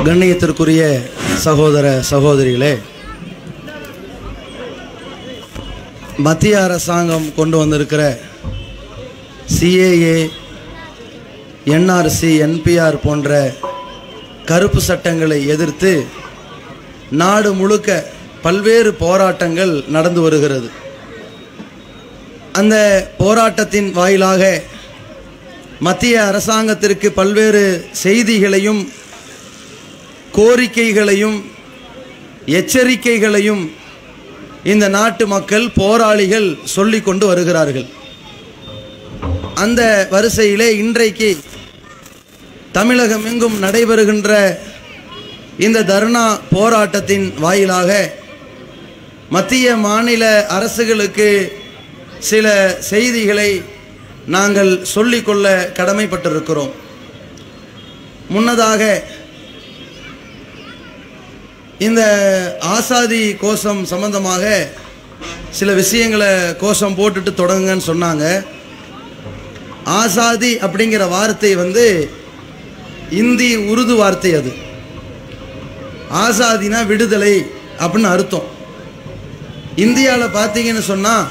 கண்ணியத்திற்குரிய சகோதர சகோதரிகளே மத்திய அரசாங்கம் கொண்டு வந்திருக்கிற சிஏஏ என்ஆர்சி என்பிஆர் போன்ற கருப்பு சட்டங்களை எதிர்த்து நாடு முழுக்க பல்வேறு போராட்டங்கள் நடந்து வருகிறது அந்த போராட்டத்தின் வாயிலாக மத்திய அரசாங்கத்திற்கு பல்வேறு செய்திகளையும் கோரிக்கைகளையும் எச்சரிக்கைகளையும் இந்த நாட்டு மக்கள் போராளிகள் சொல்லிக் கொண்டு வருகிறார்கள் அந்த வரிசையிலே இன்றைக்கு தமிழகம் எங்கும் நடைபெறுகின்ற இந்த தர்ணா போராட்டத்தின் வாயிலாக மத்திய மாநில அரசுகளுக்கு சில செய்திகளை நாங்கள் சொல்லிக்கொள்ள கடமைப்பட்டிருக்கிறோம் முன்னதாக இந்த ஆசாதி கோஷம் சம்பந்தமாக சில விஷயங்களை கோஷம் போட்டுட்டு தொடங்குங்கன்னு சொன்னாங்க ஆசாதி அப்படிங்கிற வார்த்தை வந்து இந்தி உருது வார்த்தை அது ஆசாதினா விடுதலை அப்படின்னு அர்த்தம் இந்தியாவில் பார்த்தீங்கன்னு சொன்னால்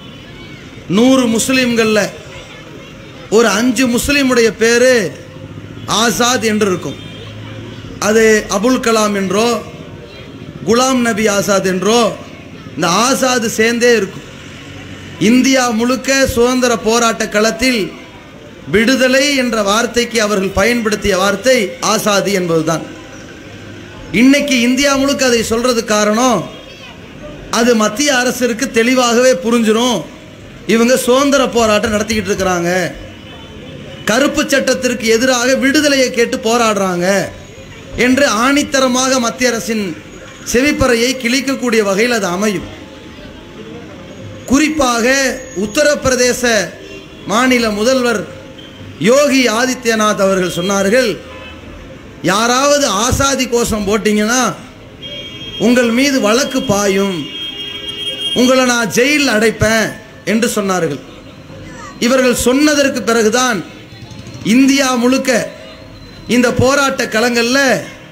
நூறு முஸ்லீம்களில் ஒரு அஞ்சு முஸ்லீமுடைய பேர் ஆசாத் என்று இருக்கும் அது அபுல் கலாம் என்றோ குலாம் நபி ஆசாத் என்றோ இந்த ஆசாது சேர்ந்தே இருக்கும் இந்தியா முழுக்க சுதந்திர போராட்ட களத்தில் விடுதலை என்ற வார்த்தைக்கு அவர்கள் பயன்படுத்திய வார்த்தை ஆசாதி என்பதுதான் இன்னைக்கு இந்தியா முழுக்க அதை சொல்றது காரணம் அது மத்திய அரசிற்கு தெளிவாகவே புரிஞ்சிடும் இவங்க சுதந்திர போராட்டம் நடத்திக்கிட்டு இருக்கிறாங்க கருப்பு சட்டத்திற்கு எதிராக விடுதலையை கேட்டு போராடுறாங்க என்று ஆணித்தரமாக மத்திய அரசின் செவிப்பறையை கிழிக்கக்கூடிய வகையில் அது அமையும் குறிப்பாக உத்தரப்பிரதேச மாநில முதல்வர் யோகி ஆதித்யநாத் அவர்கள் சொன்னார்கள் யாராவது ஆசாதி கோஷம் போட்டீங்கன்னா உங்கள் மீது வழக்கு பாயும் உங்களை நான் ஜெயில் அடைப்பேன் என்று சொன்னார்கள் இவர்கள் சொன்னதற்கு பிறகுதான் இந்தியா முழுக்க இந்த போராட்ட களங்களில்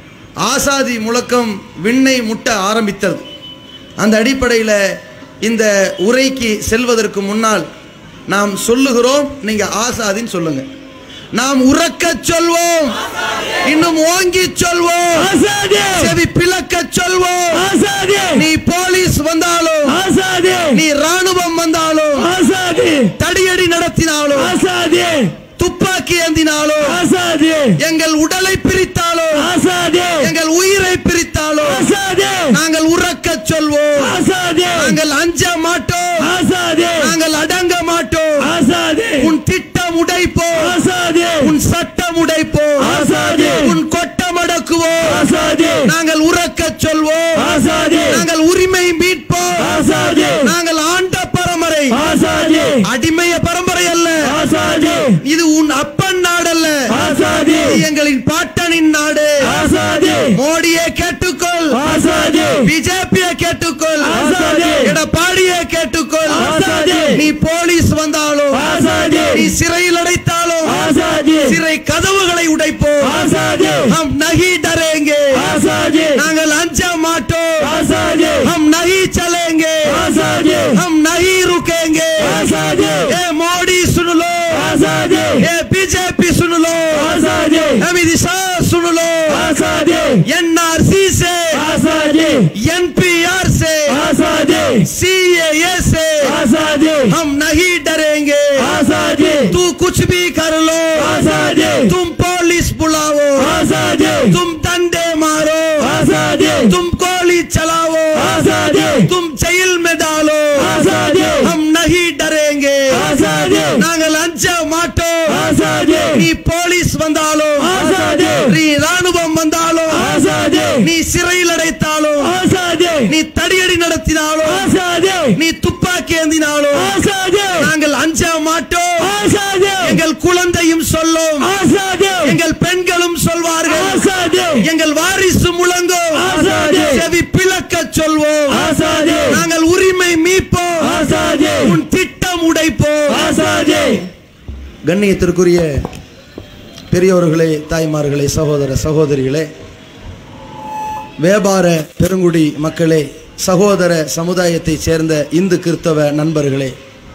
ஆசாதி முழக்கம் விண்ணை முட்ட ஆரம்பித்தது அந்த அடிப்படையில் இந்த உரைக்கு செல்வதற்கு முன்னால் நாம் சொல்லுகிறோம் நீங்க ஆசாதின்னு சொல்லுங்க நாம் உறக்க சொல்வோம் இன்னும் ஓங்கி சொல்வோம் ஆசாதி செவி பிளக்க சொல்வோம் ஆசாதி நீ போலீஸ் வந்தாலும் ஆசாதி நீ ராணுவம் வந்தாலும் ஆசாதி தடியடி நடத்தினாலும் ஆசாதி துப்பாக்கி ஏந்தினாலும் ஆசாதி எங்கள் உடலை பிரித்தாலும் ஆசாதி எங்கள் உயிரை பிரித்தாலும் ஆசாதி நாங்கள் உறக்க சொல்வோம் ஆசாதி நாங்கள் அஞ்ச மாட்டோம் ஆசாதி நாங்கள் அடங்க மாட்டோம் ஆசாதி உன் திட்டம் உடைப்போம் ஆசாதி உன் சட்டம் உடைப்போம் ஆசாதி உன் கொட்டம் அடக்குவோம் ஆசாதி நாங்கள் உறக்க சொல்வோம் ஆசாதி நாங்கள் உரிமை மீட்போம் ஆசாதி நாங்கள் ஆண்ட பரம்பரை ஆசாதி அடிமைய பரம்பரை அல்ல ஆசாதி இது உன் அப்பன் நாடல்ல ஆசாதி இது எங்களின் பாட்டனின் நாடு ஆசாதி மோடியை கேட்டுக்கொள் ஆசாதி பிஜேபியை கேட்டுக்கொள் ஆசாதி. எடப்பாடியை கேட்டுக்கொள் ஆசாதி. நீ போலீஸ் வந்தாலும் ஆசாதி நீ சிறையில் அடைத்தாலும் ஆசாதி சிறை கதவுகளை உடைப்போம் ஆசாதி ஹம் நகி டரேங்கே ஆசாதி நாங்கள் அஞ்ச மாட்டோம் ஆசாதி हम नहीं चलेंगे ஆசாதி हम नहीं रुकेंगे ஆசாதி ए मोदी सुन लो ஆசாதி ए बीजेपी सुन लो ஆசாதி अमित शाह सुन लो ஆசாதி एनआरसी से ஆசாதி एनपीआर से ஆசாதி सीएए से ஆசாதி हम नहीं डरेंगे ஆசாதி तू कुछ भी कर लो ஆசாதி तुम पुलिस बुलाओ ஆசாதி तुम डंडे मारो ஆசாதி तुम गोली चलाओ ஆசாதி तुम जेल में डालो ஆசாதி हम नहीं डरेंगे ஆசாதி நாங்கள் அஞ்ச மாட்டோம் ஆசாதி நீ போலீஸ் வந்தாலும் ஆசாதி நீ ராணுவம் வந்தாலும் ஆசாதி நீ சிறையில் அடைத்தாலும் ஆசாதி நீ தடியடி நடத்தினாலும் ஆசாதி நீ துப்பாக்கி ஏந்தினாலும் ஆசாதி நாங்கள் அஞ்ச மாட்டோம் ஆசாதி எங்கள் குழந்தையும் சொல்லும் ஆசாதி எங்கள் பெண்களும் சொல்வார்கள் ஆசாதி எங்கள் வாரிசு முழங்கும் ஆசாதி. செவி பிளக்க சொல்வோம் ஆசாதி நாங்கள் உரிமை மீட்போம் ஆசாதி உன் திட்டம் உடைப்போம் ஆசாதி கண்ணியத்திற்குரிய பெரியோர்களே தாய்மார்களே சகோதர சகோதரிகளே வியாபார பெருங்குடி மக்களே சகோதர சமுதாயத்தைச் சேர்ந்த இந்து கிறிஸ்தவ நண்பர்களே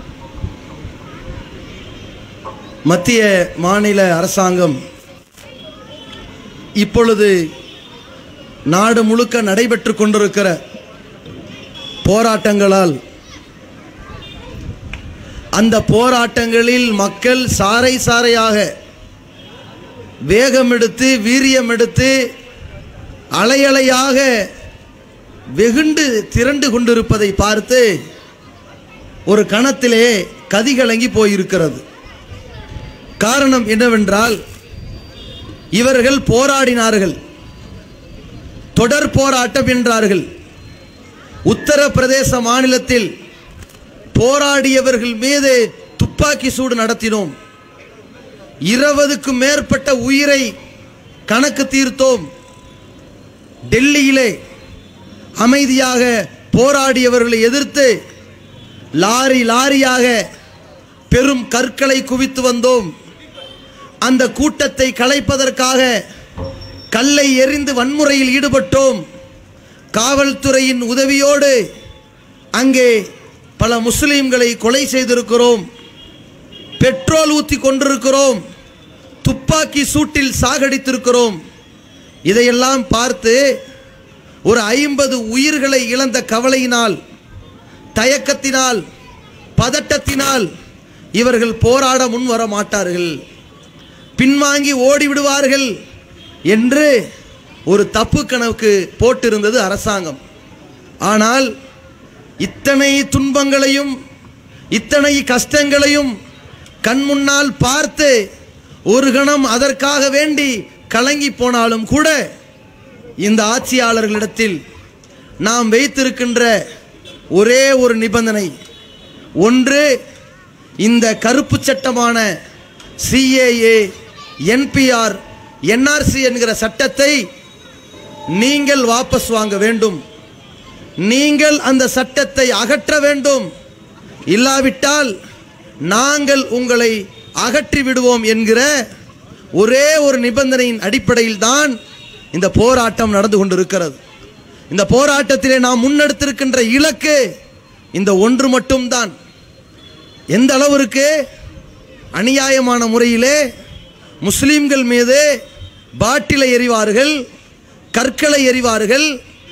மத்திய மாநில அரசாங்கம் இப்பொழுது நாடு முழுக்க நடைபெற்று கொண்டிருக்கிற போராட்டங்களால் அந்த போராட்டங்களில் மக்கள் சாறை சாறையாக வேகம் எடுத்து வீரியம் எடுத்து அலையலையாக வெகுண்டு திரண்டு கொண்டிருப்பதை பார்த்து ஒரு கணத்திலே கதிகலங்கி போயிருக்கிறது காரணம் என்னவென்றால் இவர்கள் போராடினார்கள் தொடர் போராட்டம் என்றார்கள் உத்தரப்பிரதேச மாநிலத்தில் போராடியவர்கள் மீது துப்பாக்கி சூடு நடத்தினோம் இருபதுக்கும் மேற்பட்ட உயிரை கணக்கு தீர்த்தோம் டெல்லியிலே அமைதியாக போராடியவர்களை எதிர்த்து லாரி லாரியாக பெரும் கற்களை குவித்து வந்தோம் அந்த கூட்டத்தை கலைப்பதற்காக கல்லை எறிந்து வன்முறையில் ஈடுபட்டோம் காவல்துறையின் உதவியோடு அங்கே பல முஸ்லிம்களை கொலை செய்திருக்கிறோம் பெட்ரோல் ஊற்றி கொண்டிருக்கிறோம் துப்பாக்கி சூட்டில் சாகடித்திருக்கிறோம் இதையெல்லாம் பார்த்து ஒரு ஐம்பது உயிர்களை இழந்த கவலையினால் தயக்கத்தினால் பதட்டத்தினால் இவர்கள் போராட முன் வர மாட்டார்கள் பின்வாங்கி ஓடிவிடுவார்கள் என்று ஒரு தப்பு கணக்கு போட்டிருந்தது அரசாங்கம் ஆனால் இத்தனை துன்பங்களையும் இத்தனை கஷ்டங்களையும் கண் முன்னால் பார்த்து ஒரு கணம் அதற்காக வேண்டி கலங்கி போனாலும் கூட இந்த ஆட்சியாளர்களிடத்தில் நாம் வைத்திருக்கின்ற ஒரே ஒரு நிபந்தனை ஒன்று இந்த கருப்பு சட்டமான சிஏஏ என்பிஆர் என்ஆர்சி என்கிற சட்டத்தை நீங்கள் வாபஸ் வாங்க வேண்டும் நீங்கள் அந்த சட்டத்தை அகற்ற வேண்டும் இல்லாவிட்டால் நாங்கள் உங்களை அகற்றி விடுவோம் என்கிற ஒரே ஒரு நிபந்தனையின் அடிப்படையில் தான் இந்த போராட்டம் நடந்து கொண்டிருக்கிறது இந்த போராட்டத்திலே நாம் முன்னெடுத்திருக்கின்ற இலக்கு இந்த ஒன்று மட்டும்தான் எந்த அளவிற்கு அநியாயமான முறையிலே முஸ்லிம்கள் மீது பாட்டிலை எறிவார்கள் கற்களை எறிவார்கள்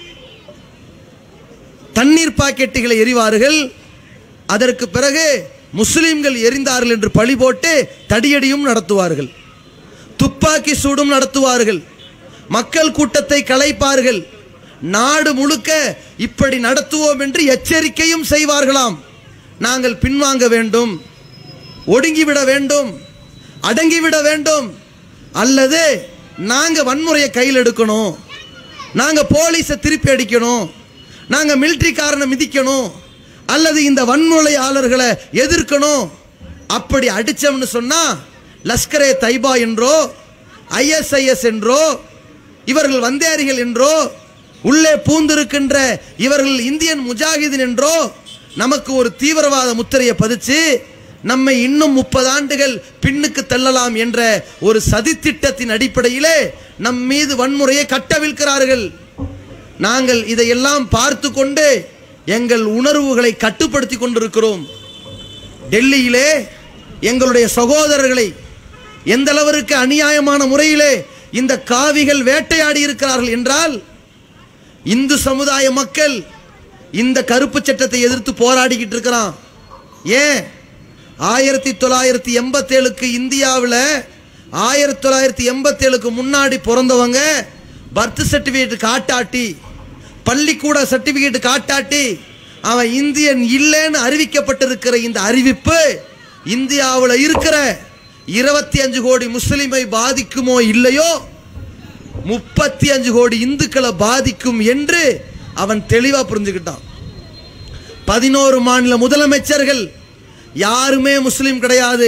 தண்ணீர் பாக்கெட்டுகளை எறிவார்கள் அதற்கு பிறகு முஸ்லிம்கள் எரிந்தார்கள் என்று பழி போட்டு தடியடியும் நடத்துவார்கள் துப்பாக்கி சூடும் நடத்துவார்கள் மக்கள் கூட்டத்தை கலைப்பார்கள் நாடு முழுக்க இப்படி நடத்துவோம் என்று எச்சரிக்கையும் செய்வார்களாம் நாங்கள் பின்வாங்க வேண்டும் ஒடுங்கிவிட வேண்டும் அடங்கிவிட வேண்டும் அல்லது நாங்க வன்முறையை கையில் எடுக்கணும் நாங்க போலீஸை திருப்பி அடிக்கணும் நாங்க மிலிட்ரிக்காரனை மிதிக்கணும் அல்லது இந்த வன்முறையாளர்களை எதிர்க்கணும் அப்படி அடிச்சோம்னு சொன்னா லஷ்கரே தைபா என்றோ ஐஎஸ்ஐஎஸ் என்றோ இவர்கள் வந்தேரிகள் என்றோ உள்ளே பூந்திருக்கின்ற இவர்கள் இந்தியன் முஜாஹிதீன் என்றோ நமக்கு ஒரு தீவிரவாத முத்திரையை பதிச்சு நம்மை இன்னும் முப்பது ஆண்டுகள் பின்னுக்கு தள்ளலாம் என்ற ஒரு சதித்திட்டத்தின் அடிப்படையிலே நம் மீது வன்முறையை கட்டவிழ்க்கிறார்கள் நாங்கள் இதையெல்லாம் பார்த்து கொண்டு எங்கள் உணர்வுகளை கட்டுப்படுத்தி கொண்டிருக்கிறோம் டெல்லியிலே எங்களுடைய சகோதரர்களை எந்த அளவிற்கு அநியாயமான முறையிலே இந்த காவிகள் வேட்டையாடி இருக்கிறார்கள் என்றால் இந்து சமுதாய மக்கள் இந்த கருப்பு சட்டத்தை எதிர்த்து போராடிக்கிட்டு இருக்கிறான் ஏன் ஆயிரத்தி தொள்ளாயிரத்தி எண்பத்தேழுக்கு இந்தியாவில் ஆயிரத்தி தொள்ளாயிரத்தி எண்பத்தேழுக்கு முன்னாடி பிறந்தவங்க பர்த் சர்டிஃபிகேட் காட்டாட்டி பள்ளிக்கூட சர்டிஃபிகேட் காட்டாட்டி அவன் இந்தியன் இல்லைன்னு அறிவிக்கப்பட்டிருக்கிற இந்த அறிவிப்பு இந்தியாவில் இருக்கிற இருபத்தி அஞ்சு கோடி முஸ்லிமை பாதிக்குமோ இல்லையோ முப்பத்தி அஞ்சு கோடி இந்துக்களை பாதிக்கும் என்று அவன் தெளிவா புரிஞ்சுக்கிட்டான் பதினோரு மாநில முதலமைச்சர்கள் யாருமே முஸ்லிம் கிடையாது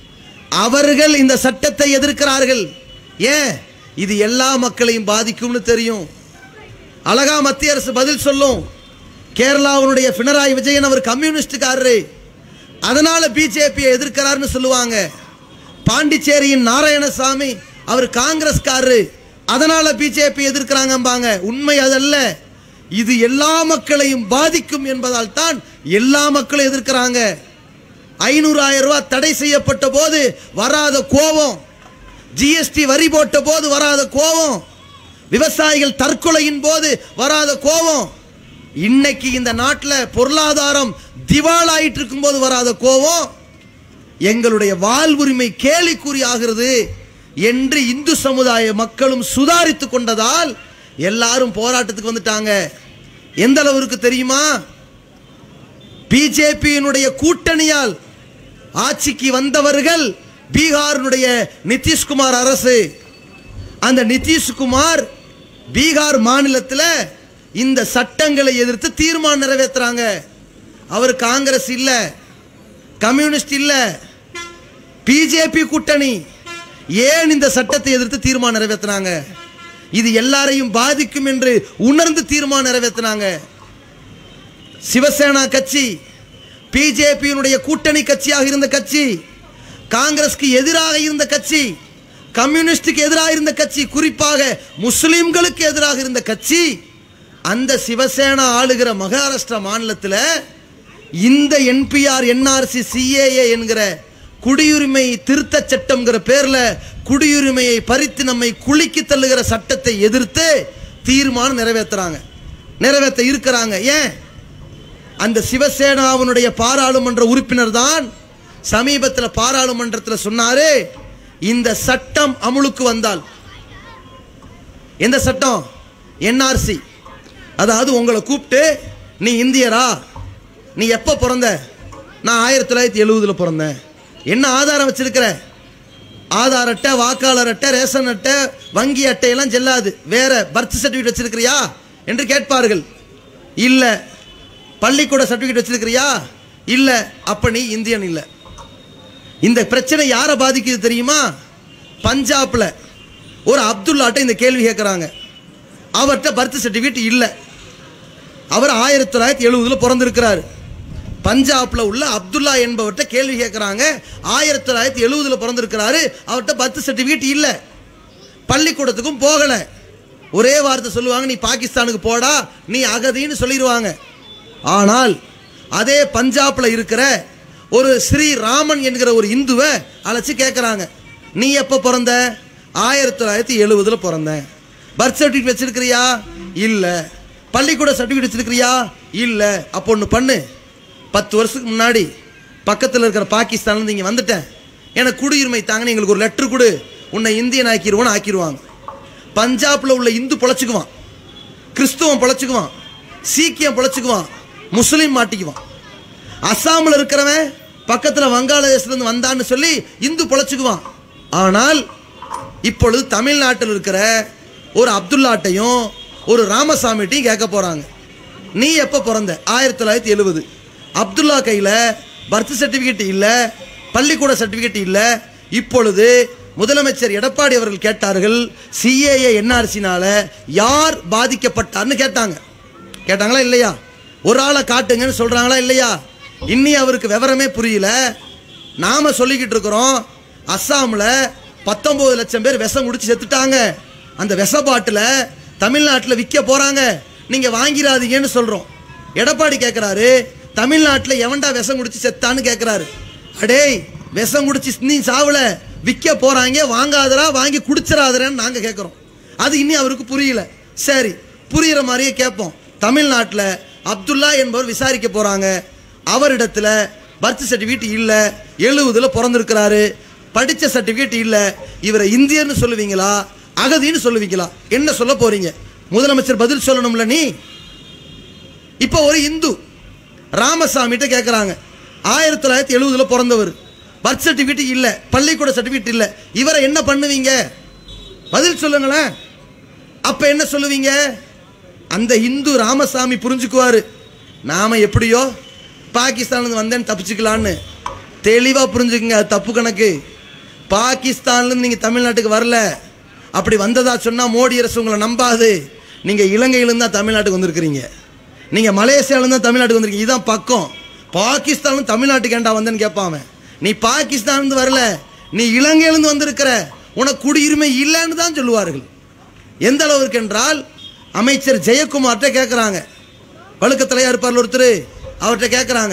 அவர்கள் இந்த சட்டத்தை எதிர்க்கிறார்கள் ஏன் இது எல்லா மக்களையும் பாதிக்கும்னு தெரியும் அழகா மத்திய அரசு பதில் சொல்லும் கேரளாவுடைய பினராயி விஜயன் அவர் கம்யூனிஸ்டுக்காரரு அதனால பிஜேபியை எதிர்க்கிறாருன்னு சொல்லுவாங்க பாண்டிச்சேரியின் நாராயணசாமி அவர் காங்கிரஸ்காரரு அதனால பிஜேபி எதிர்க்கிறாங்கம்பாங்க உண்மை அதல்ல இது எல்லா மக்களையும் பாதிக்கும் என்பதால் தான் எல்லா மக்களும் எதிர்க்கிறாங்க ஐநூறு ஆயிரம் ரூபாய் தடை செய்யப்பட்ட போது வராத கோபம் ஜிஎஸ்டி வரி போட்ட போது வராத கோபம் விவசாயிகள் தற்கொலையின் போது வராத கோபம் இன்னைக்கு இந்த நாட்டில் பொருளாதாரம் திவாலாயிட்டு இருக்கும்போது வராத கோபம் எங்களுடைய வாழ்வுரிமை கேலிக்குறி ஆகிறது என்று இந்து சமுதாய மக்களும் சுதாரித்து கொண்டதால் எல்லாரும் போராட்டத்துக்கு வந்துட்டாங்க எந்த அளவிற்கு தெரியுமா பிஜேபியினுடைய கூட்டணியால் ஆட்சிக்கு வந்தவர்கள் பீகாரினுடைய நிதிஷ்குமார் அரசு அந்த நிதிஷ்குமார் பீகார் மாநிலத்தில் இந்த சட்டங்களை எதிர்த்து தீர்மானம் நிறைவேற்றுறாங்க அவர் காங்கிரஸ் இல்ல கம்யூனிஸ்ட் இல்ல பிஜேபி கூட்டணி ஏன் இந்த சட்டத்தை எதிர்த்து தீர்மானம் நிறைவேற்றினாங்க இது எல்லாரையும் பாதிக்கும் என்று உணர்ந்து தீர்மானம் நிறைவேற்றினாங்க சிவசேனா கட்சி பிஜேபியினுடைய கூட்டணி கட்சியாக இருந்த கட்சி காங்கிரஸ்க்கு எதிராக இருந்த கட்சி கம்யூனிஸ்டுக்கு எதிராக இருந்த கட்சி குறிப்பாக முஸ்லிம்களுக்கு எதிராக இருந்த கட்சி அந்த சிவசேனா ஆளுகிற மகாராஷ்டிரா மாநிலத்தில் இந்த என்பிஆர் என்ஆர்சி சிஏஏ என்கிற குடியுரிமை திருத்த சட்டம்ங்கிற பேர்ல குடியுரிமையை பறித்து நம்மை குலுக்கி தள்ளுகிற சட்டத்தை எதிர்த்து தீர்மானம் நிறைவேற்றுறாங்க நிறைவேற்ற இருக்கிறாங்க ஏன் அந்த சிவசேனாவினுடைய பாராளுமன்ற உறுப்பினர் தான் சமீபத்தில் பாராளுமன்றத்தில் சொன்னாரு இந்த சட்டம் அமுலுக்கு வந்தால் எந்த சட்டம் என்ஆர்சி அதாவது உங்களை கூப்பிட்டு நீ இந்தியரா நீ எப்போ பிறந்த நான் ஆயிரத்தி தொள்ளாயிரத்தி எழுபதில் பிறந்தேன் என்ன ஆதாரம் வச்சிருக்கிற ஆதார் அட்டை வாக்காளர் அட்டை ரேஷன் அட்டை வங்கி அட்டையெல்லாம் செல்லாது வேற பர்த் சர்டிஃபிகேட் வச்சிருக்கிறியா என்று கேட்பார்கள் இல்லை பள்ளிக்கூட சர்டிஃபிகேட் வச்சிருக்கிறியா இல்லை அப்ப நீ இந்தியன் இல்லை இந்த பிரச்சனை யாரை பாதிக்குது தெரியுமா பஞ்சாப்ல ஒரு அப்துல்லாட்ட இந்த கேள்வி கேட்குறாங்க அவர்கிட்ட பர்த் சர்டிஃபிகேட் இல்லை அவர் ஆயிரத்தி தொள்ளாயிரத்தி எழுபதுல பிறந்திருக்கிறாரு பஞ்சாப்ல உள்ள அப்துல்லா என்பவர்கிட்ட கேள்வி கேட்குறாங்க ஆயிரத்தி தொள்ளாயிரத்தி எழுபதுல பிறந்திருக்கிறாரு அவர்கிட்ட பர்த் சர்டிஃபிகேட் இல்லை பள்ளிக்கூடத்துக்கும் போகல ஒரே வார்த்தை சொல்லுவாங்க நீ பாகிஸ்தானுக்கு போடா நீ அகதின்னு சொல்லிடுவாங்க ஆனால் அதே பஞ்சாப்ல இருக்கிற ஒரு ஸ்ரீ ராமன் என்கிற ஒரு இந்துவை அழைச்சி கேட்குறாங்க நீ எப்போ பிறந்த ஆயிரத்தி தொள்ளாயிரத்தி எழுபதுல பிறந்தேன் பர்த் சர்டிஃபிகேட் வச்சிருக்கிறியா இல்லை பள்ளிக்கூட சர்டிஃபிகேட் வச்சிருக்கிறியா இல்லை அப்போ ஒன்று பண்ணு பத்து வருஷத்துக்கு முன்னாடி பக்கத்தில் இருக்கிற பாகிஸ்தான்லேருந்து இங்கே வந்துட்டேன் எனக்கு குடியுரிமை தாங்கன்னு எங்களுக்கு ஒரு லெட்டர் கொடு உன்னை இந்தியன் ஆக்கிடுவோன்னு ஆக்கிடுவாங்க பஞ்சாப்ல உள்ள இந்து பொழைச்சுக்குவான் கிறிஸ்துவம் பொழைச்சுக்குவான் சீக்கியம் பொழைச்சுக்குவான் முஸ்லீம் மாட்டிக்குவான் அஸ்ஸாமில் இருக்கிறவன் பக்கத்தில் வங்காளதேசத்துலேருந்து வந்தான்னு சொல்லி இந்து பொழைச்சுக்குவான் ஆனால் இப்பொழுது தமிழ்நாட்டில் இருக்கிற ஒரு அப்துல்லாட்டையும் ஒரு ராமசாமிட்டையும் கேட்க போகிறாங்க நீ எப்போ பிறந்த ஆயிரத்தி தொள்ளாயிரத்தி எழுபது அப்துல்லா கையில் பர்த் சர்டிஃபிகேட் இல்லை பள்ளிக்கூட சர்டிஃபிகேட் இல்லை இப்பொழுது முதலமைச்சர் எடப்பாடி அவர்கள் கேட்டார்கள் சிஏஏ என்ஆர்சினால யார் பாதிக்கப்பட்டார்னு கேட்டாங்க கேட்டாங்களா இல்லையா ஒரு ஆளை காட்டுங்கன்னு சொல்றாங்களா இல்லையா இன்னி அவருக்கு விவரமே புரியல நாம சொல்லிக்கிட்டு இருக்கிறோம் அஸ்ஸாம்ல பத்தொன்பது லட்சம் பேர் விஷம் குடிச்சு செத்துட்டாங்க அந்த விஷ பாட்டில தமிழ்நாட்டில் விற்க போறாங்க நீங்க வாங்கிடாதீங்கன்னு சொல்றோம் எடப்பாடி கேட்கிறாரு தமிழ்நாட்டில் எவன்டா விஷம் குடிச்சு செத்தான்னு கேட்கிறாரு அடேய் விஷம் குடிச்சு நீ சாவல விற்க போறாங்க வாங்காதரா வாங்கி குடிச்சிடாதரான்னு நாங்க கேட்குறோம் அது இன்னி அவருக்கு புரியல சரி புரியுற மாதிரியே கேட்போம் தமிழ்நாட்டில் அப்துல்லா என்பவர் விசாரிக்க போறாங்க அவரிடத்துல பர்த் சர்டிஃபிகேட் இல்லை எழுபதுல பிறந்திருக்கிறாரு படித்த சர்டிஃபிகேட் இல்லை இவரை இந்தியர்னு சொல்லுவீங்களா அகதின்னு சொல்லுவீங்களா என்ன சொல்ல போறீங்க முதலமைச்சர் பதில் சொல்லணும்ல நீ இப்போ ஒரு இந்து ராமசாமிகிட்ட கேட்குறாங்க ஆயிரத்தி தொள்ளாயிரத்தி எழுபதுல பிறந்தவர் பர்த் சர்டிஃபிகேட் இல்லை பள்ளிக்கூட சர்டிஃபிகேட் இல்லை இவரை என்ன பண்ணுவீங்க பதில் சொல்லுங்களேன் அப்ப என்ன சொல்லுவீங்க அந்த இந்து ராமசாமி புரிஞ்சுக்குவாரு நாம எப்படியோ பாகிஸ்தான்ல வந்தேன்னு தப்பிச்சுக்கலான்னு தெளிவா புரிஞ்சுக்குங்க அது தப்பு கணக்கு பாகிஸ்தான்ல இருந்து நீங்க தமிழ்நாட்டுக்கு வரல அப்படி வந்ததா சொன்னா மோடி அரசு உங்களை நம்பாது நீங்க இலங்கையிலிருந்து தான் தமிழ்நாட்டுக்கு வந்திருக்கிறீங்க நீங்க மலேசியால இருந்து தான் தமிழ்நாட்டுக்கு வந்திருக்கீங்க இதுதான் பக்கம் பாகிஸ்தான்ல தமிழ்நாட்டுக்கு ஏன்டா வந்தேன்னு கேட்பான் அவன். நீ பாகிஸ்தான்ல இருந்து வரல நீ இலங்கையிலிருந்து வந்திருக்கிற உனக்கு குடியுரிமை இல்லைன்னு தான் சொல்லுவார்கள் எந்த அளவுக்கு என்றால் அமைச்சர் ஜெயக்குமார்கிட்ட கேட்குறாங்க வழுக்கத்தலையா இருப்பார் ஒருத்தர் அவர்கிட்ட கேட்குறாங்க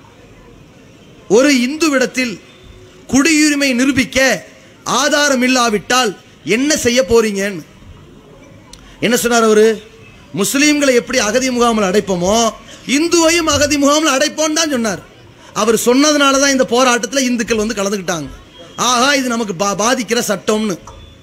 ஒரு இந்துவிடத்தில் குடியுரிமை நிரூபிக்க ஆதாரம் இல்லாவிட்டால் என்ன செய்ய போறீங்கன்னு என்ன சொன்னார் அவரு முஸ்லீம்களை எப்படி அகதி முகாமில் அடைப்போமோ இந்துவையும் அகதி முகாமில் அடைப்போம் தான் சொன்னார் அவர் சொன்னதுனால தான் இந்த போராட்டத்தில் இந்துக்கள் வந்து கலந்துக்கிட்டாங்க ஆஹா இது நமக்கு பா- பாதிக்கிற சட்டம்னு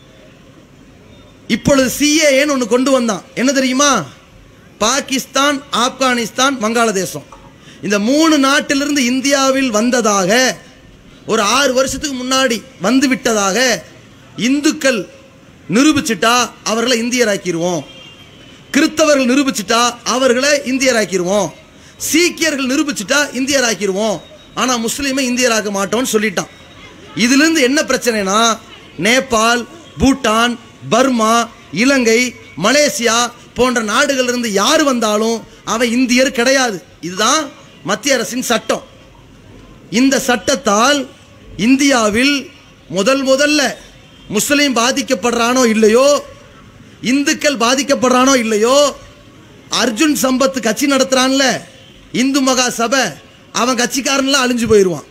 இப்பொழுது சிஏஏன்னு ஒன்று கொண்டு வந்தான் என்ன தெரியுமா பாகிஸ்தான் ஆப்கானிஸ்தான் வங்காளதேசம் இந்த மூணு நாட்டிலிருந்து இந்தியாவில் வந்ததாக ஒரு ஆறு வருஷத்துக்கு முன்னாடி வந்து விட்டதாக இந்துக்கள் நிரூபிச்சிட்டா அவர்களை இந்தியராக்கிடுவோம் கிறிஸ்தவர்கள் நிரூபிச்சிட்டா அவர்களை இந்தியராக்கிடுவோம் சீக்கியர்கள் நிரூபிச்சிட்டா இந்தியராக்கிடுவோம் ஆனால் முஸ்லீமை இந்தியராக்க மாட்டோம்னு சொல்லிட்டான் இதிலிருந்து என்ன பிரச்சனைனா நேபாள் பூட்டான் பர்மா இலங்கை மலேசியா போன்ற நாடுகளிலிருந்து யார் வந்தாலும் அவன் இந்தியர் கிடையாது இதுதான் மத்திய அரசின் சட்டம் இந்த சட்டத்தால் இந்தியாவில் முதல் முதல்ல முஸ்லீம் பாதிக்கப்படுறானோ இல்லையோ இந்துக்கள் பாதிக்கப்படுறானோ இல்லையோ அர்ஜுன் சம்பத் கட்சி நடத்துறான்ல இந்து மகா சபை அவன் கட்சிக்காரன்லாம் அழிஞ்சு போயிடுவான்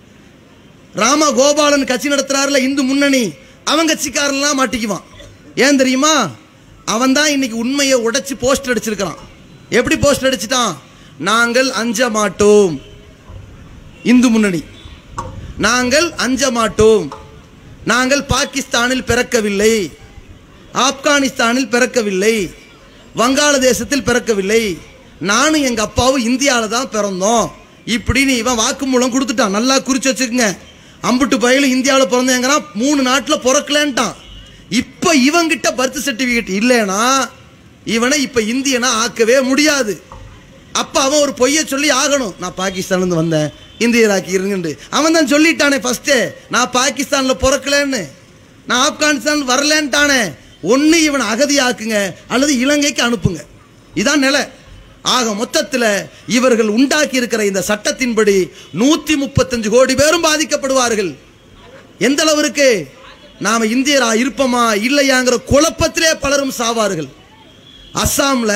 ராம கோபாலன் கட்சி நடத்துறாருல இந்து முன்னணி அவன் கட்சிக்காரன்லாம் மாட்டிக்குவான் ஏன் தெரியுமா அவன் தான் இன்னைக்கு உண்மையை உடைச்சு போஸ்டர் அடிச்சிருக்கிறான் எப்படி போஸ்டர் அடிச்சிட்டான் நாங்கள் அஞ்ச மாட்டோம் இந்து முன்னணி நாங்கள் அஞ்ச மாட்டோம் நாங்கள் பாகிஸ்தானில் பிறக்கவில்லை ஆப்கானிஸ்தானில் பிறக்கவில்லை வங்காளதேசத்தில் பிறக்கவில்லை நானும் எங்க அப்பாவும் இந்தியாவில் தான் பிறந்தோம் இப்படின்னு இவன் வாக்குமூலம் கொடுத்துட்டான் நல்லா குறிச்சு வச்சுக்கோங்க அம்புட்டு பயிலும் இந்தியாவில் பிறந்தேங்கிறான் மூணு நாட்டில் பிறக்கலன்ட்டான் இப்போ இவங்கிட்ட பர்த் சர்டிஃபிகேட் இல்லைன்னா இவனை இப்போ இந்தியனா ஆக்கவே முடியாது அப்ப அவன் ஒரு பொய்யை சொல்லி ஆகணும் நான் பாகிஸ்தான்லேருந்து வந்தேன் இந்தியராக்கி இருங்கண்டு அவன் தான் சொல்லிட்டானே ஃபர்ஸ்டே நான் பாகிஸ்தானில் பிறக்கலன்னு நான் ஆப்கானிஸ்தான் வரலன்ட்டானே ஒன்று இவனை அகதியாக்குங்க அல்லது இலங்கைக்கு அனுப்புங்க இதான் நிலை ஆக மொத்தத்தில் இவர்கள் உண்டாக்கி இருக்கிற இந்த சட்டத்தின்படி நூற்றி முப்பத்தஞ்சு கோடி பேரும் பாதிக்கப்படுவார்கள் எந்த அளவிற்கு நாம இந்தியரா இருப்போமா இல்லையாங்கிற குழப்பத்திலே பலரும் சாவார்கள் அஸ்ஸாம்ல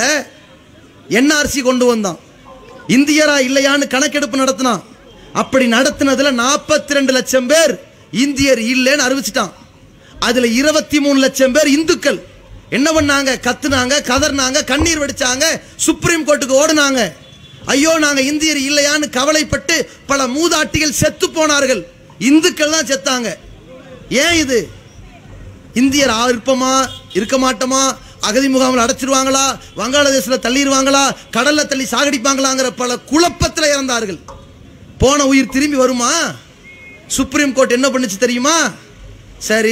என்ஆர்சி கொண்டு வந்தான் இந்தியரா இல்லையான்னு கணக்கெடுப்பு நடத்தினான் அப்படி நடத்தினதுல நாற்பத்தி ரெண்டு லட்சம் பேர் இந்தியர் இல்லைன்னு அறிவிச்சிட்டான் அதுல இருபத்தி மூணு லட்சம் பேர் இந்துக்கள் என்ன பண்ணாங்க கத்துனாங்க கதர்னாங்க கண்ணீர் வடிச்சாங்க சுப்ரீம் கோர்ட்டுக்கு ஓடுனாங்க ஐயோ நாங்க இந்தியர் இல்லையான்னு கவலைப்பட்டு பல மூதாட்டிகள் செத்து போனார்கள் இந்துக்கள் தான் செத்தாங்க ஏன் இது இந்தியர் ஆ- இருப்போமா இருக்க மாட்டோமா அகதி முகாமில் அடைச்சிருவாங்களா வங்காளதேசத்தில் தள்ளிடுவாங்களா கடல்ல தள்ளி சாகடிப்பாங்களாங்கிற பல குழப்பத்தில் இறந்தார்கள் போன உயிர் திரும்பி வருமா சுப்ரீம் கோர்ட் என்ன பண்ணுச்சு தெரியுமா சரி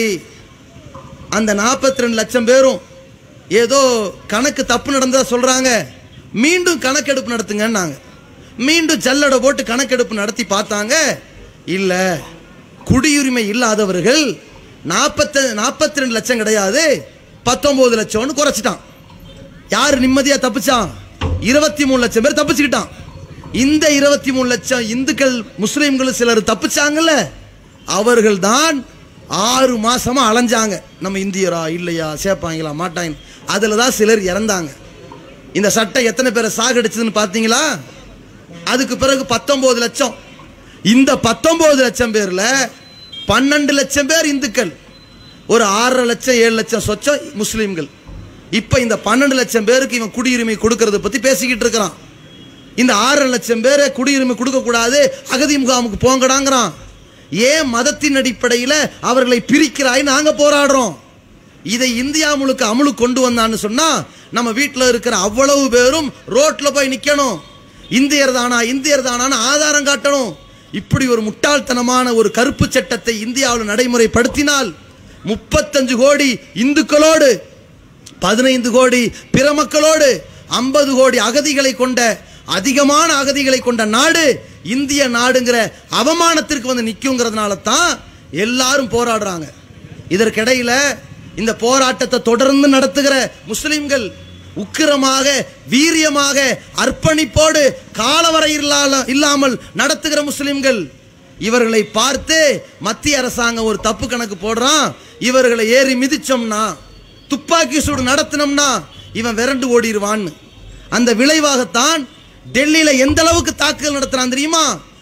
அந்த நாற்பத்தி ரெண்டு லட்சம் பேரும் ஏதோ கணக்கு தப்பு நடந்ததா சொல்றாங்க மீண்டும் கணக்கெடுப்பு நடத்துங்கன்னாங்க மீண்டும் ஜல்லடை போட்டு கணக்கெடுப்பு நடத்தி பார்த்தாங்க இல்ல குடியுரிமை இல்லாதவர்கள் நாற்பத்தி நாற்பத்தி ரெண்டு லட்சம் கிடையாது பத்தொன்பது லட்சம்னு குறைச்சிட்டான் யார் நிம்மதியா தப்பிச்சான் இருபத்தி மூணு லட்சம் பேர் தப்பிச்சுக்கிட்டான் இந்த இருபத்தி மூணு லட்சம் இந்துக்கள் முஸ்லீம்கள் சிலர் தப்பிச்சாங்கல்ல அவர்கள் தான் ஆறு மாசமா அலைஞ்சாங்க நம்ம இந்தியரா இல்லையா சேர்ப்பாங்களா மாட்டாங்க அதுல தான் சிலர் இறந்தாங்க இந்த சட்டம் எத்தனை பேரை சாகடிச்சதுன்னு பார்த்தீங்களா அதுக்கு பிறகு பத்தொன்பது லட்சம் இந்த பத்தொன்பது லட்சம் பேர்ல பன்னெண்டு லட்சம் பேர் இந்துக்கள் ஒரு ஆறரை லட்சம் ஏழு லட்சம் சொச்சம் முஸ்லீம்கள் இப்போ இந்த பன்னெண்டு லட்சம் பேருக்கு இவன் குடியுரிமை கொடுக்கறத பத்தி பேசிக்கிட்டு இருக்கிறான் இந்த ஆறரை லட்சம் பேரை குடியுரிமை கொடுக்க கூடாது அகதி முகாமுக்கு போங்கடாங்கிறான் ஏன் மதத்தின் அடிப்படையில் அவர்களை பிரிக்கிறாய் நாங்க போராடுறோம் இதை இந்தியா முழுக்க அமலுக்கு கொண்டு வந்தான்னு சொன்னா நம்ம வீட்டில் இருக்கிற அவ்வளவு பேரும் ரோட்ல போய் நிக்கணும் இந்தியர் தானா இந்தியர் தானான்னு ஆதாரம் காட்டணும் இப்படி ஒரு முட்டாள்தனமான ஒரு கருப்பு சட்டத்தை இந்தியாவில் நடைமுறைப்படுத்தினால் முப்பத்தஞ்சு கோடி இந்துக்களோடு பதினைந்து கோடி பிற மக்களோடு ஐம்பது கோடி அகதிகளை கொண்ட அதிகமான அகதிகளை கொண்ட நாடு இந்திய நாடுங்கிற அவமானத்திற்கு வந்து நிற்குங்கிறதுனால தான் எல்லாரும் போராடுறாங்க இதற்கிடையில இந்த போராட்டத்தை தொடர்ந்து நடத்துகிற முஸ்லிம்கள் உக்கிரமாக வீரியமாக அர்ப்பணிப்போடு காலவரை இல்லால- இல்லாமல் நடத்துகிற முஸ்லிம்கள் இவர்களை பார்த்து மத்திய அரசாங்கம் ஒரு தப்பு கணக்கு போடுறான் இவர்களை ஏறி மிதிச்சோம்னா துப்பாக்கி சூடு நடத்தினோம்னா இவன் விரண்டு ஓடிடுவான்னு அந்த விளைவாகத்தான் டெல்லியில எந்த அளவுக்கு தாக்குதல் நடத்துறான் தெரியுமா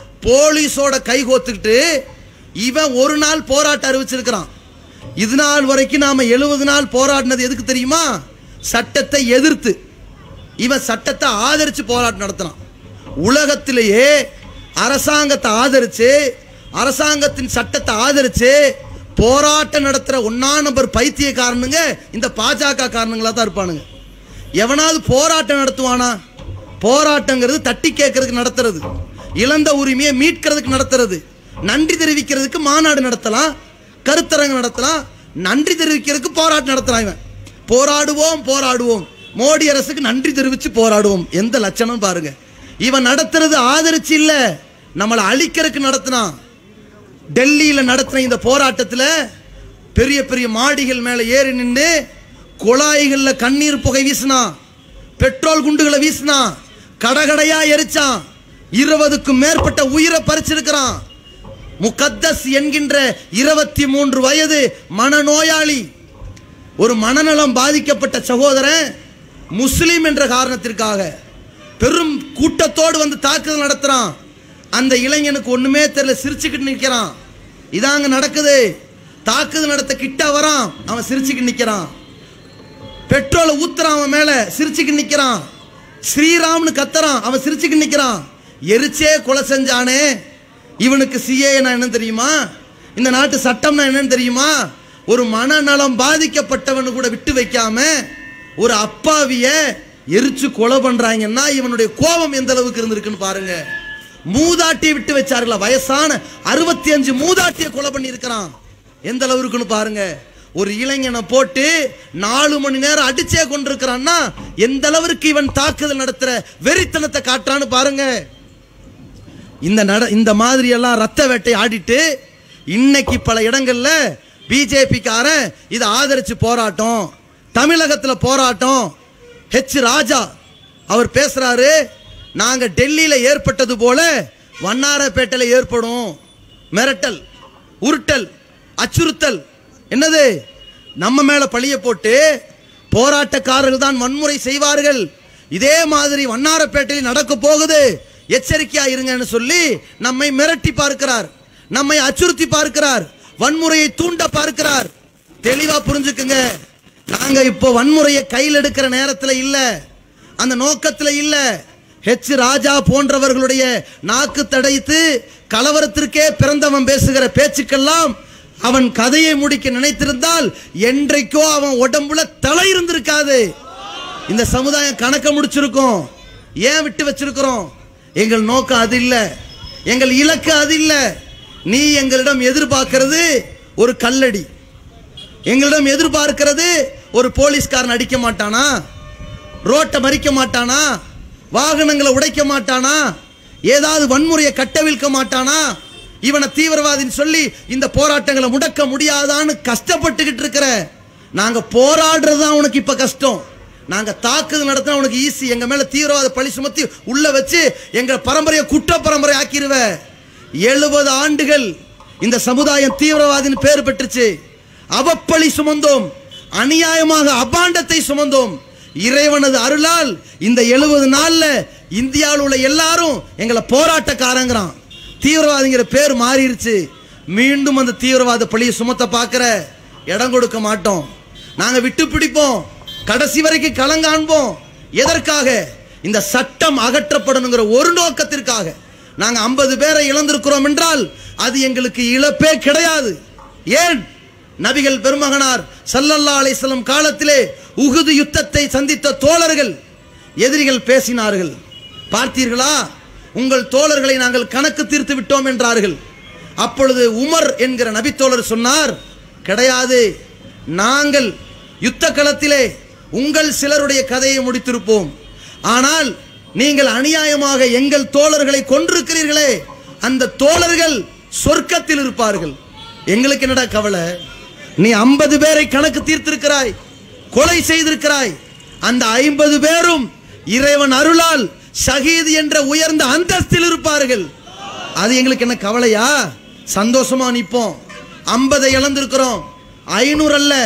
போலீஸோட கை கோத்துக்கிட்டு இவன் ஒரு நாள் போராட்டம் அறிவிச்சிருக்கிறான் இது நாள் வரைக்கும் நாம எழுபது நாள் போராடினது எதுக்கு தெரியுமா சட்டத்தை எதிர்த்து இவன் சட்டத்தை ஆதரிச்சு போராட்டம் நடத்தினான் உலகத்திலேயே அரசாங்கத்தை ஆதரிச்சு அரசாங்கத்தின் சட்டத்தை ஆதரிச்சு போராட்டம் நடத்துற ஒன்னா நம்பர் பைத்தியக்காரனுங்க இந்த பாஜக காரணங்களா தான் இருப்பானுங்க எவனாவது போராட்டம் நடத்துவானா போராட்டங்கிறது தட்டி கேட்கறதுக்கு நடத்துறது இழந்த உரிமையை மீட்கிறதுக்கு நடத்துறது நன்றி தெரிவிக்கிறதுக்கு மாநாடு நடத்தலாம் கருத்தரங்கு நடத்தலாம் நன்றி தெரிவிக்கிறதுக்கு போராட்டம் நடத்தலாம் இவன் போராடுவோம் போராடுவோம் மோடி அரசுக்கு நன்றி தெரிவித்து போராடுவோம் எந்த லட்சணம் பாருங்க இவன் நடத்துறது ஆதரிச்சு இல்ல நம்மளை அழிக்கிறதுக்கு நடத்தினான் டெல்லியில நடத்தின இந்த போராட்டத்தில் பெரிய பெரிய மாடிகள் மேலே ஏறி நின்று குழாய்கள்ல கண்ணீர் புகை வீசினான் பெட்ரோல் குண்டுகளை வீசினான் கடகடையா எரிச்சான் இருபதுக்கும் மேற்பட்ட உயிரை பறிச்சிருக்கிறான் முகத்தஸ் என்கின்ற இருபத்தி மூன்று வயது மனநோயாளி ஒரு மனநலம் பாதிக்கப்பட்ட சகோதரன் முஸ்லிம் என்ற காரணத்திற்காக பெரும் கூட்டத்தோடு வந்து தாக்குதல் நடத்துறான் அந்த இளைஞனுக்கு ஒண்ணுமே தெரியல சிரிச்சுக்கிட்டு நிற்கிறான் இதாங்க நடக்குது தாக்குதல் நடத்த கிட்ட வரான் அவன் சிரிச்சுக்கிட்டு நிற்கிறான் பெட்ரோலை ஊத்துறான் அவன் மேல சிரிச்சுக்கிட்டு நிற்கிறான் ஸ்ரீராம்னு கத்துறான் அவன் சிரிச்சுக்கிட்டு நிற்கிறான் எரிச்சே கொலை செஞ்சானே இவனுக்கு சிஏ என்ன தெரியுமா இந்த நாட்டு சட்டம்னா என்னன்னு தெரியுமா ஒரு மனநலம் பாதிக்கப்பட்டவனு கூட விட்டு வைக்காம ஒரு அப்பாவிய எரிச்சு கொலை பண்றாங்கன்னா இவனுடைய கோபம் எந்த அளவுக்கு இருந்திருக்குன்னு பாருங்க மூதாட்டியை விட்டு வச்சார்களா வயசான அறுபத்தி அஞ்சு மூதாட்டியை கொலை பண்ணி இருக்கிறான் எந்த அளவு இருக்குன்னு பாருங்க ஒரு இளைஞனை போட்டு நாலு மணி நேரம் அடிச்சே கொண்டிருக்கிறான்னா எந்த அளவிற்கு இவன் தாக்குதல் நடத்துற வெறித்தனத்தை காட்டுறான்னு பாருங்க இந்த நட இந்த மாதிரி எல்லாம் ரத்த வேட்டை ஆடிட்டு இன்னைக்கு பல இடங்கள்ல பிஜேபிக்காரன் இதை ஆதரிச்சு போராட்டம் தமிழகத்துல போராட்டம் ஹெச் ராஜா அவர் பேசுறாரு நாங்க டெல்லியில ஏற்பட்டது போல வண்ணாரப்பேட்டையில ஏற்படும் மிரட்டல் உருட்டல் அச்சுறுத்தல் என்னது நம்ம மேல பழிய போட்டு போராட்டக்காரர்கள் தான் வன்முறை செய்வார்கள் இதே மாதிரி வண்ணாரப்பேட்டையில் நடக்க போகுது எச்சரிக்கையா இருங்கன்னு சொல்லி நம்மை மிரட்டி பார்க்கிறார் நம்மை அச்சுறுத்தி பார்க்கிறார் வன்முறையை தூண்ட பார்க்கிறார் தெளிவா புரிஞ்சுக்குங்க நாங்க இப்போ வன்முறையை கையில் எடுக்கிற நேரத்துல இல்ல அந்த நோக்கத்துல இல்ல ஹெச் ராஜா போன்றவர்களுடைய நாக்கு தடைத்து கலவரத்திற்கே பிறந்தவன் பேசுகிற பேச்சுக்கெல்லாம் அவன் கதையை முடிக்க நினைத்திருந்தால் என்றைக்கோ அவன் உடம்புல தலை இருந்திருக்காது இந்த சமுதாயம் கணக்க முடிச்சிருக்கோம் ஏன் விட்டு வச்சிருக்கிறோம் எங்கள் நோக்கம் அது இல்ல எங்கள் இலக்கு அது இல்ல நீ எங்களிடம் எதிர்பார்க்கிறது ஒரு கல்லடி எங்களிடம் எதிர்பார்க்கிறது ஒரு போலீஸ்காரன் அடிக்க மாட்டானா ரோட்டை மறிக்க மாட்டானா வாகனங்களை உடைக்க மாட்டானா ஏதாவது வன்முறையை கட்டவிழ்க்க மாட்டானா இவனை தீவிரவாதின்னு சொல்லி இந்த போராட்டங்களை முடக்க முடியாதான்னு கஷ்டப்பட்டுக்கிட்டு இருக்கிற நாங்க போராடுறது தான் உனக்கு இப்ப கஷ்டம் நாங்க தாக்குதல் நடத்தினா உனக்கு ஈஸி எங்க மேல தீவிரவாத பழி சுமத்தி உள்ள வச்சு எங்க பரம்பரையை குற்ற பரம்பரை ஆக்கிருவ எழுபது ஆண்டுகள் இந்த சமுதாயம் தீவிரவாதின்னு பேர் பெற்றுச்சு அவப்பழி சுமந்தோம் அநியாயமாக அபாண்டத்தை சுமந்தோம் இறைவனது அருளால் இந்த எழுபது நாள்ல இந்தியாவில் உள்ள எல்லாரும் எங்களை போராட்டக்காரங்கிறான் தீவிரவாதிங்கிற பேர் மாறிடுச்சு மீண்டும் அந்த தீவிரவாத பழியை சுமத்த பார்க்கிற இடம் கொடுக்க மாட்டோம் நாங்க விட்டு பிடிப்போம் கடைசி வரைக்கும் களங்காண்போம் எதற்காக இந்த சட்டம் அகற்றப்படணுங்கிற ஒரு நோக்கத்திற்காக நாங்க ஐம்பது பேரை இழந்திருக்கிறோம் என்றால் அது எங்களுக்கு இழப்பே கிடையாது ஏன் நபிகள் பெருமகனார் சல்லல்லா அலைஹிஸ்ஸலாம் காலத்திலே உகுது யுத்தத்தை சந்தித்த தோழர்கள் எதிரிகள் பேசினார்கள் பார்த்தீர்களா உங்கள் தோழர்களை நாங்கள் கணக்கு தீர்த்து விட்டோம் என்றார்கள் அப்பொழுது உமர் என்கிற நபித்தோழர் சொன்னார் கிடையாது நாங்கள் யுத்த களத்திலே உங்கள் சிலருடைய கதையை முடித்திருப்போம் ஆனால் நீங்கள் அநியாயமாக எங்கள் தோழர்களை கொன்றிருக்கிறீர்களே அந்த தோழர்கள் சொர்க்கத்தில் இருப்பார்கள் எங்களுக்கு என்னடா கவலை நீ ஐம்பது பேரை கணக்கு தீர்த்திருக்கிறாய் கொலை செய்திருக்கிறாய் அந்த ஐம்பது பேரும் இறைவன் அருளால் ஷஹீத் என்ற உயர்ந்த அந்தஸ்தில் இருப்பார்கள் அது எங்களுக்கு என்ன கவலையா சந்தோஷமா நிப்போம் ஐம்பதை இழந்திருக்கிறோம் ஐநூறு அல்ல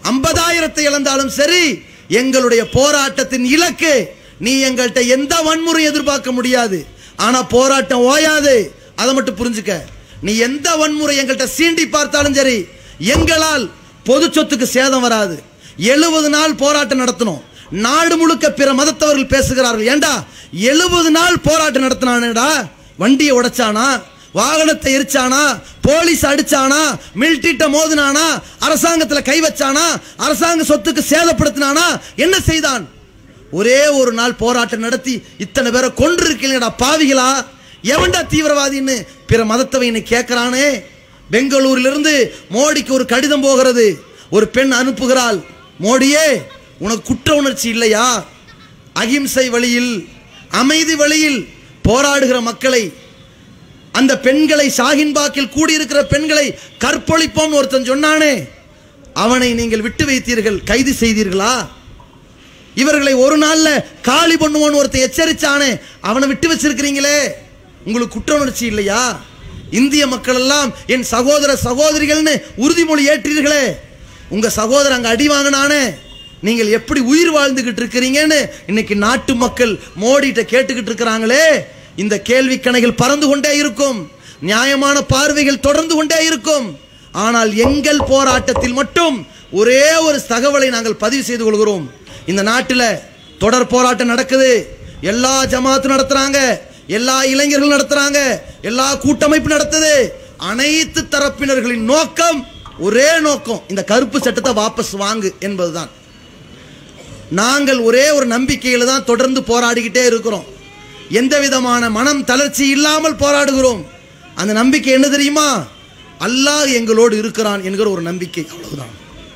ஐம்பதாயிரத்தை இழந்தாலும் சரி எங்களுடைய போராட்டத்தின் இலக்கு நீ எங்கள்கிட்ட எந்த வன்முறை எதிர்பார்க்க முடியாது ஆனா போராட்டம் ஓயாது அதை மட்டும் புரிஞ்சுக்க நீ எந்த வன்முறை எங்கள்கிட்ட சீண்டி பார்த்தாலும் சரி எங்களால் பொது சொத்துக்கு சேதம் வராது எழுபது நாள் போராட்டம் நடத்தணும் நாடு முழுக்க பிற மதத்தவர்கள் பேசுகிறார்கள் ஏண்டா எழுபது நாள் போராட்டம் நடத்தினானேடா வண்டியை உடைச்சானா வாகனத்தை எரிச்சானா போலீஸ் அடிச்சானா மில்டிட்ட மோதினானா அரசாங்கத்துல கை வச்சானா அரசாங்க சொத்துக்கு சேதப்படுத்தினானா என்ன செய்தான் ஒரே ஒரு நாள் போராட்டம் நடத்தி இத்தனை பேரை கொன்று இருக்கீங்களா பாவிகளா எவன்டா தீவிரவாதின்னு பிற மதத்தவைன்னு கேட்கிறானே பெங்களூரிலிருந்து மோடிக்கு ஒரு கடிதம் போகிறது ஒரு பெண் அனுப்புகிறாள் மோடியே உனக்கு குற்ற உணர்ச்சி இல்லையா அகிம்சை வழியில் அமைதி வழியில் போராடுகிற மக்களை அந்த பெண்களை ஷாஹின்பாக்கில் கூடியிருக்கிற பெண்களை கற்பழிப்போம் ஒருத்தன் சொன்னானே அவனை நீங்கள் விட்டு வைத்தீர்கள் கைது செய்தீர்களா இவர்களை ஒரு நாள்ல காலி பண்ணுவோன்னு ஒருத்தன் எச்சரிச்சானே அவனை விட்டு வச்சிருக்கிறீங்களே உங்களுக்கு குற்ற உணர்ச்சி இல்லையா இந்திய மக்கள் எல்லாம் என் சகோதர சகோதரிகள்னு உறுதிமொழி ஏற்றீர்களே உங்க சகோதரன் அங்க அடி வாங்கினானே நீங்கள் எப்படி உயிர் வாழ்ந்துகிட்டு இருக்கிறீங்கன்னு இன்னைக்கு நாட்டு மக்கள் மோடிட்ட கேட்டுக்கிட்டு இருக்கிறாங்களே இந்த கேள்வி கணைகள் பறந்து கொண்டே இருக்கும் நியாயமான பார்வைகள் தொடர்ந்து கொண்டே இருக்கும் ஆனால் எங்கள் போராட்டத்தில் மட்டும் ஒரே ஒரு தகவலை நாங்கள் பதிவு செய்து கொள்கிறோம் இந்த நாட்டில் தொடர் போராட்டம் நடக்குது எல்லா ஜமாத்தும் நடத்துறாங்க எல்லா இளைஞர்களும் நடத்துறாங்க எல்லா கூட்டமைப்பு நடத்துது அனைத்து தரப்பினர்களின் நோக்கம் ஒரே நோக்கம் இந்த கருப்பு சட்டத்தை வாபஸ் வாங்கு என்பதுதான் நாங்கள் ஒரே ஒரு நம்பிக்கையில தான் தொடர்ந்து போராடிக்கிட்டே இருக்கிறோம் எந்த விதமான மனம் தளர்ச்சி இல்லாமல் போராடுகிறோம் அந்த நம்பிக்கை என்ன தெரியுமா அல்லாஹ் எங்களோடு இருக்கிறான் என்கிற ஒரு நம்பிக்கை அவ்வளவுதான்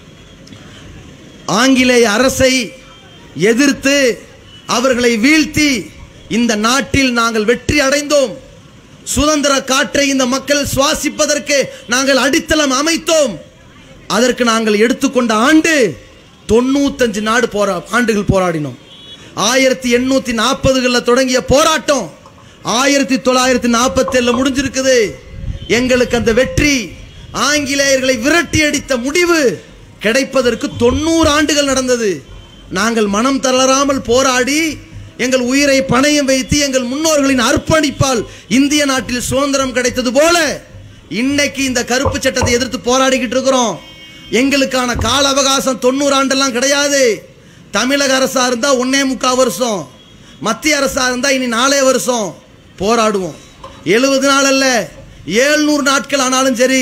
ஆங்கிலேய அரசை எதிர்த்து அவர்களை வீழ்த்தி இந்த நாட்டில் நாங்கள் வெற்றி அடைந்தோம் சுதந்திர காற்றை இந்த மக்கள் சுவாசிப்பதற்கு நாங்கள் அடித்தளம் அமைத்தோம் அதற்கு நாங்கள் எடுத்துக்கொண்ட ஆண்டு தொண்ணூத்தஞ்சு நாடு போரா ஆண்டுகள் போராடினோம் ஆயிரத்தி எண்ணூத்தி நாற்பதுகளில் தொடங்கிய போராட்டம் ஆயிரத்தி தொள்ளாயிரத்தி நாற்பத்தேழுல முடிஞ்சிருக்குது எங்களுக்கு அந்த வெற்றி ஆங்கிலேயர்களை விரட்டி அடித்த முடிவு கிடைப்பதற்கு தொண்ணூறு ஆண்டுகள் நடந்தது நாங்கள் மனம் தளராமல் போராடி எங்கள் உயிரை பணயம் வைத்து எங்கள் முன்னோர்களின் அர்ப்பணிப்பால் இந்திய நாட்டில் சுதந்திரம் கிடைத்தது போல இன்னைக்கு இந்த கருப்பு சட்டத்தை எதிர்த்து போராடிக்கிட்டு இருக்கிறோம் எங்களுக்கான கால அவகாசம் தொண்ணூறு ஆண்டெல்லாம் கிடையாது தமிழக அரசா இருந்தா ஒன்னே முக்கால் வருஷம் மத்திய அரசா இருந்தா இனி நாலே வருஷம் போராடுவோம் எழுபது நாள் அல்ல ஏழ்நூறு நாட்கள் ஆனாலும் சரி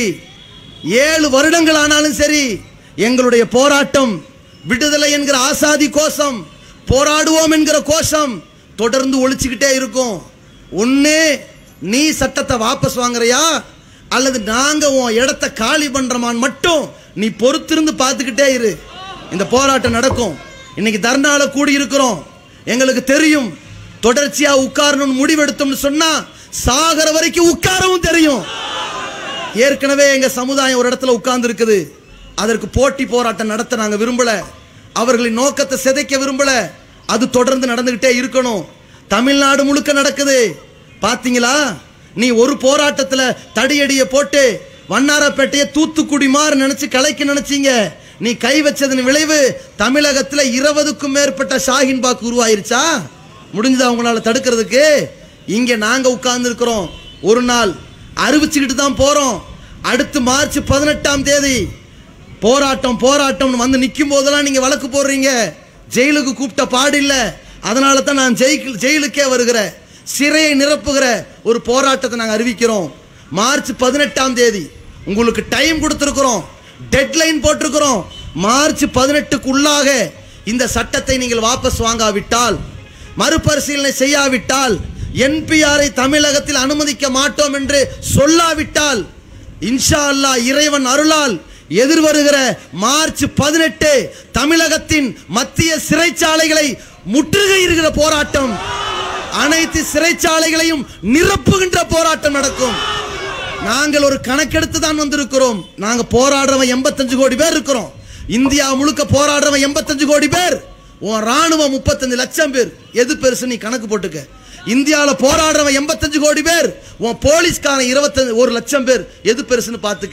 ஏழு வருடங்கள் ஆனாலும் சரி எங்களுடைய போராட்டம் விடுதலை என்கிற ஆசாதி கோஷம் போராடுவோம் என்கிற கோஷம் தொடர்ந்து ஒழிச்சுக்கிட்டே இருக்கும் ஒண்ணு நீ சட்டத்தை வாபஸ் வாங்குறியா அல்லது நாங்க உன் இடத்த காலி பண்றோமான்னு மட்டும் நீ பொறுத்திருந்து பார்த்துக்கிட்டே இரு இந்த போராட்டம் நடக்கும் இன்னைக்கு தர்ணால கூடி இருக்கிறோம் எங்களுக்கு தெரியும் தொடர்ச்சியா உட்காரணும்னு முடிவெடுத்தோம்னு சொன்னா சாகர வரைக்கும் உட்காரவும் தெரியும் ஏற்கனவே எங்க சமுதாயம் ஒரு இடத்துல உட்கார்ந்து இருக்குது அதற்கு போட்டி போராட்டம் நடத்த நாங்க விரும்பல அவர்களின் நோக்கத்தை சிதைக்க விரும்பல அது தொடர்ந்து நடந்துகிட்டே இருக்கணும் தமிழ்நாடு முழுக்க நடக்குது பாத்தீங்களா நீ ஒரு போராட்டத்துல தடியடிய போட்டு வண்ணாரப்பேட்டையை தூத்துக்குடி மாதிரி நினைச்சு கலைக்க நினைச்சீங்க நீ கை வச்சதன் விளைவு தமிழகத்துல இருபதுக்கும் மேற்பட்ட ஷாஹின் பாக்கு உருவாயிருச்சா முடிஞ்சதா உங்களால தடுக்கிறதுக்கு இங்க நாங்க உட்கார்ந்து இருக்கிறோம் ஒரு நாள் அறிவிச்சுக்கிட்டு தான் போறோம் அடுத்து மார்ச் பதினெட்டாம் தேதி போராட்டம் போராட்டம் வந்து நிற்கும் போதெல்லாம் நீங்க வழக்கு போடுறீங்க ஜெயிலுக்கு கூப்பிட்ட பாடு இல்ல அதனால தான் நான் ஜெயிக்கு ஜெயிலுக்கே வருகிறேன் சிறையை நிரப்புகிற ஒரு போராட்டத்தை நாங்கள் அறிவிக்கிறோம் மார்ச் பதினெட்டாம் தேதி உங்களுக்கு டைம் கொடுத்துருக்கிறோம் டெட்லைன் போட்டிருக்கிறோம் மார்ச் பதினெட்டுக்குள்ளாக இந்த சட்டத்தை நீங்கள் வாபஸ் வாங்காவிட்டால் மறுபரிசீலனை செய்யாவிட்டால் என்பிஆரை தமிழகத்தில் அனுமதிக்க மாட்டோம் என்று சொல்லாவிட்டால் இன்ஷா அல்லாஹ் இறைவன் அருளால் எதிர்வருகிற மார்ச் பதினெட்டு தமிழகத்தின் மத்திய சிறைச்சாலைகளை முற்றுகையிடுகிற போராட்டம் அனைத்து சிறைச்சாலைகளையும் நிரப்புகின்ற போராட்டம் நடக்கும் நாங்கள் ஒரு கணக்கெடுத்து தான் வந்திருக்கிறோம் நாங்க போராடுறவன் எண்பத்தஞ்சு கோடி பேர் இருக்கிறோம் இந்தியா முழுக்க போராடுறவன் எண்பத்தஞ்சு கோடி பேர் உன் ராணுவம் முப்பத்தஞ்சு லட்சம் பேர் எது பெருசு நீ கணக்கு போட்டுக்க இந்தியாவில் போராடுறவன் எண்பத்தஞ்சு கோடி பேர் உன் போலீஸ்காரன் இருபத்தஞ்சு ஒரு லட்சம் பேர் எது பெருசுன்னு பார்த்துக்க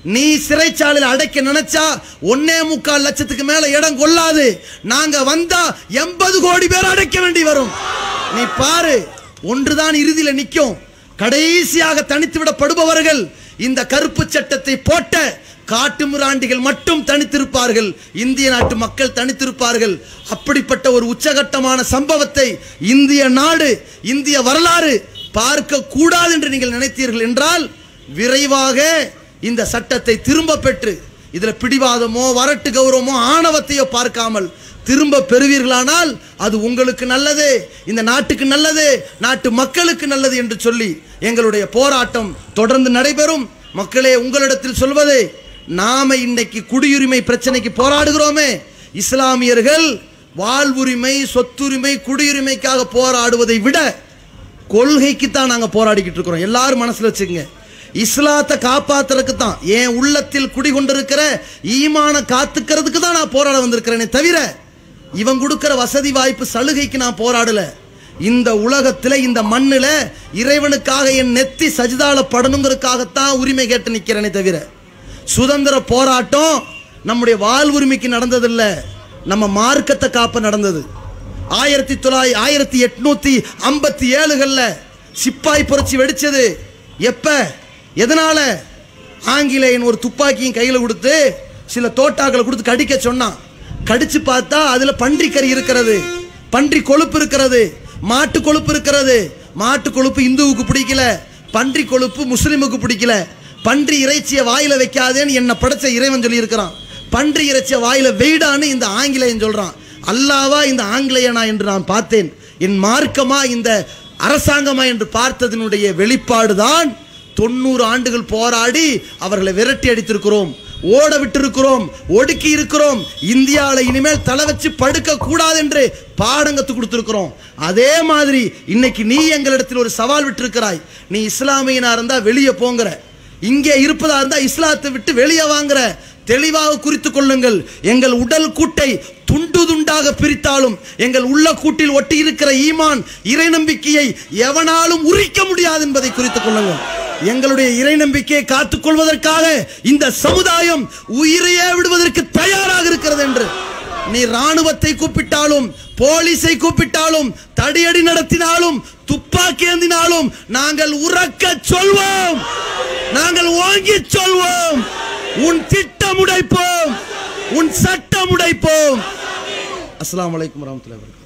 நீ சிறைச்சாலையில் அடைக்க நினைச்சா ஒன்னே முக்கால் லட்சத்துக்கு மேல இடம் கொள்ளாது நாங்க வந்தா எண்பது கோடி பேர் அடைக்க வேண்டி வரும் நீ பாரு ஒன்றுதான் இறுதியில நிக்கும் கடைசியாக தனித்து விடப்படுபவர்கள் இந்த கருப்பு சட்டத்தை போட்ட காட்டு மிராண்டிகள் மட்டும் தனித்திருப்பார்கள் இந்திய நாட்டு மக்கள் தனித்திருப்பார்கள் அப்படிப்பட்ட ஒரு உச்சகட்டமான சம்பவத்தை இந்திய நாடு இந்திய வரலாறு பார்க்க கூடாது என்று நீங்கள் நினைத்தீர்கள் என்றால் விரைவாக இந்த சட்டத்தை திரும்ப பெற்று இதுல பிடிவாதமோ வரட்டு கௌரவமோ ஆணவத்தையோ பார்க்காமல் திரும்ப பெறுவீர்களானால் அது உங்களுக்கு நல்லது இந்த நாட்டுக்கு நல்லது நாட்டு மக்களுக்கு நல்லது என்று சொல்லி எங்களுடைய போராட்டம் தொடர்ந்து நடைபெறும் மக்களே உங்களிடத்தில் சொல்வது நாம இன்னைக்கு குடியுரிமை பிரச்சனைக்கு போராடுகிறோமே இஸ்லாமியர்கள் வாழ்வுரிமை சொத்துரிமை குடியுரிமைக்காக போராடுவதை விட கொள்கைக்கு தான் நாங்க போராடிக்கிட்டு இருக்கிறோம் எல்லாரும் மனசுல வச்சுக்கங்க இஸ்லாத்தை காப்பாத்துறதுக்கு தான் என் உள்ளத்தில் குடிகொண்டிருக்கிற ஈமான காத்துக்கிறதுக்கு தான் நான் போராட வந்திருக்கிறேனே தவிர இவன் கொடுக்கிற வசதி வாய்ப்பு சலுகைக்கு நான் போராடல இந்த உலகத்துல இந்த மண்ணுல இறைவனுக்காக என் நெத்தி சஜிதால படணுங்கிறதுக்காகத்தான் உரிமை கேட்டு நிக்கிறேனே தவிர சுதந்திர போராட்டம் நம்முடைய வாழ்வுரிமைக்கு நடந்ததில்ல நம்ம மார்க்கத்தை காப்ப நடந்தது ஆயிரத்தி தொள்ளாயிரத்தி ஆயிரத்தி எட்நூத்தி ஐம்பத்தி ஏழுகள்ல சிப்பாய் புரட்சி வெடிச்சது எப்ப எதனால ஆங்கிலேயன் ஒரு துப்பாக்கியும் கையில் கொடுத்து சில தோட்டாக்களை கொடுத்து கடிக்க சொன்னான் கடிச்சு பார்த்தா அதுல பன்றி கறி இருக்கிறது பன்றி கொழுப்பு இருக்கிறது மாட்டு கொழுப்பு இருக்கிறது மாட்டு கொழுப்பு இந்துவுக்கு பிடிக்கல பன்றி கொழுப்பு முஸ்லிமுக்கு பிடிக்கல பன்றி இறைச்சியை வாயில வைக்காதேன்னு என்ன படைச்ச இறைவன் சொல்லி இருக்கிறான் பன்றி இறைச்சியை வாயில வெயிடான்னு இந்த ஆங்கிலேயன் சொல்றான் அல்லாவா இந்த ஆங்கிலேயனா என்று நான் பார்த்தேன் என் மார்க்கமா இந்த அரசாங்கமா என்று பார்த்ததனுடைய வெளிப்பாடுதான் தொண்ணூறு ஆண்டுகள் போராடி அவர்களை விரட்டி அடித்திருக்கிறோம் ஓட விட்டிருக்கிறோம் ஒடுக்கி இருக்கிறோம் இந்தியாவில் இனிமேல் தலை வச்சு படுக்க கூடாது என்று பாடங்கத்து கொடுத்திருக்கிறோம் அதே மாதிரி இன்னைக்கு நீ எங்களிடத்தில் ஒரு சவால் விட்டிருக்கிறாய் நீ இஸ்லாமியனா இருந்தா வெளியே போங்கிற இங்கே இருப்பதா இருந்தா இஸ்லாத்தை விட்டு வெளியே வாங்குற தெளிவாக குறித்துக் கொள்ளுங்கள் எங்கள் உடல் கூட்டை துண்டு துண்டாக பிரித்தாலும் எங்கள் உள்ள கூட்டில் ஒட்டி இருக்கிற ஈமான் இறை நம்பிக்கையை எவனாலும் உரிக்க முடியாது என்பதை குறித்துக் கொள்ளுங்கள் எங்களுடைய இறை நம்பிக்கையை காத்துக் கொள்வதற்காக இந்த சமுதாயம் உயிரையே விடுவதற்கு தயாராக இருக்கிறது என்று நீ ராணுவத்தை கூப்பிட்டாலும் போலீஸை கூப்பிட்டாலும் தடியடி நடத்தினாலும் துப்பாக்கி ஏந்தினாலும் நாங்கள் உறக்க சொல்வோம் நாங்கள் ஓங்கி சொல்வோம் உன் திட்டம் உடைப்போம் உன் சட்டம் உடைப்போம் அஸ்ஸலாமு அலைக்கும் வரமத்துல்லாஹி வபரகாத்துஹு